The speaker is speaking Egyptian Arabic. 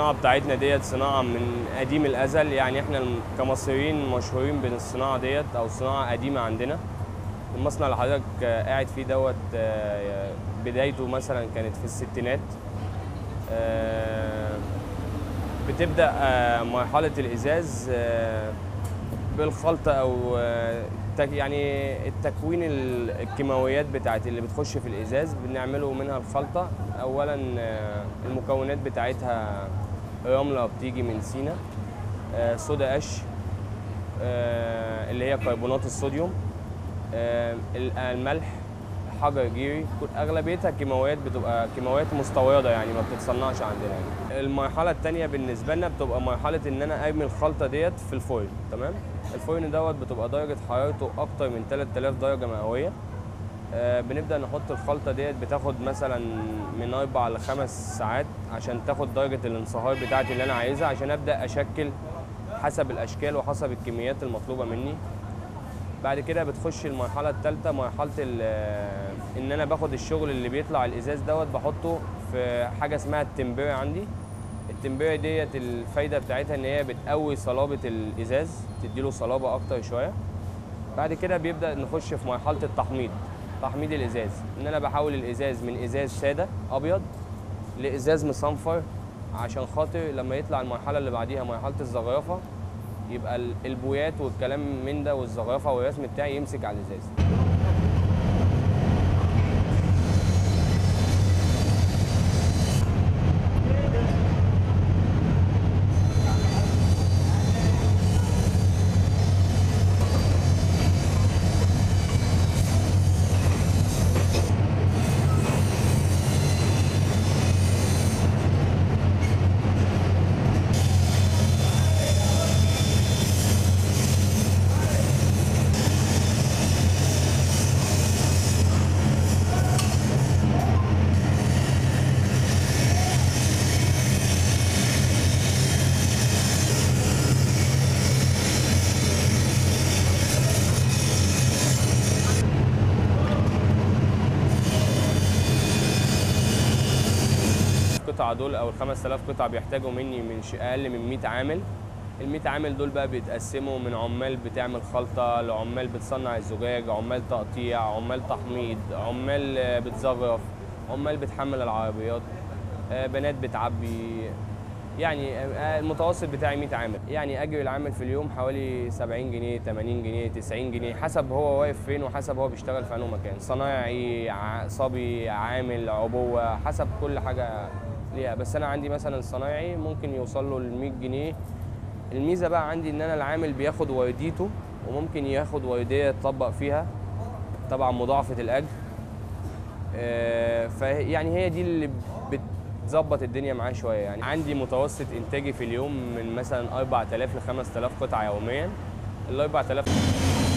الصناعه بتاعتنا ديت صناعه من قديم الازل يعني احنا الم- كمصريين مشهورين بالصناعه ديت او صناعه قديمه عندنا المصنع اللي حضرتك آه، قاعد فيه دوت آه، بدايته مثلا كانت في الستينات آه، بتبدا آه، مرحله الازاز آه، بالخلطه او آه، تك- يعني التكوين ال- الكيماويات بتاعت اللي بتخش في الازاز بنعمله منها الخلطه اولا آه، المكونات بتاعتها رمله بتيجي من سينا آه، صودا قش آه، اللي هي كربونات الصوديوم آه، ال- الملح حجر جيري كل- اغلبيتها كيماويات بتبقى كيماويات مستورده يعني ما بتتصنعش عندنا يعني. المرحله الثانيه بالنسبه لنا بتبقى مرحله ان انا ارمي الخلطه ديت في الفرن تمام الفرن دوت بتبقى درجه حرارته اكتر من 3000 درجه مئويه آه، بنبدا نحط الخلطه ديت بتاخد مثلا من اربع لخمس ساعات عشان تاخد درجه الانصهار بتاعتي اللي انا عايزها عشان ابدا اشكل حسب الاشكال وحسب الكميات المطلوبه مني بعد كده بتخش المرحله الثالثه مرحله ال- ان انا باخد الشغل اللي بيطلع الازاز دوت بحطه في حاجه اسمها التمبير عندي التمبير ديت الفايده بتاعتها ان هي بتقوي صلابه الازاز تديله صلابه اكتر شويه بعد كده بيبدا نخش في مرحله التحميض تحميض الازاز ان انا بحول الازاز من ازاز ساده ابيض لازاز مصنفر عشان خاطر لما يطلع المرحله اللي بعديها مرحله الزخرفه يبقى ال- البويات والكلام من ده والزخرفه والرسم بتاعي يمسك على الازاز القطعة دول او ال 5000 قطعة بيحتاجوا مني من ش- اقل من 100 عامل ال 100 عامل دول بقى بيتقسموا من عمال بتعمل خلطة لعمال بتصنع الزجاج عمال تقطيع عمال تحميض عمال آه، بتزغرف عمال بتحمل العربيات آه، بنات بتعبي يعني آه، المتوسط بتاعي 100 عامل يعني اجر العامل في اليوم حوالي 70 جنيه 80 جنيه 90 جنيه حسب هو واقف فين وحسب هو بيشتغل في انه مكان صنايعي ع- صبي عامل عبوه حسب كل حاجه ليها بس انا عندي مثلا صنايعي ممكن يوصل له ل 100 جنيه الميزه بقى عندي ان انا العامل بياخد ورديته وممكن ياخد ورديه يتطبق فيها طبعا مضاعفه الاجر آه، فيعني هي دي اللي بتظبط الدنيا معاه شويه يعني عندي متوسط انتاجي في اليوم من مثلا 4000 ل 5000 قطعه يوميا ال 4000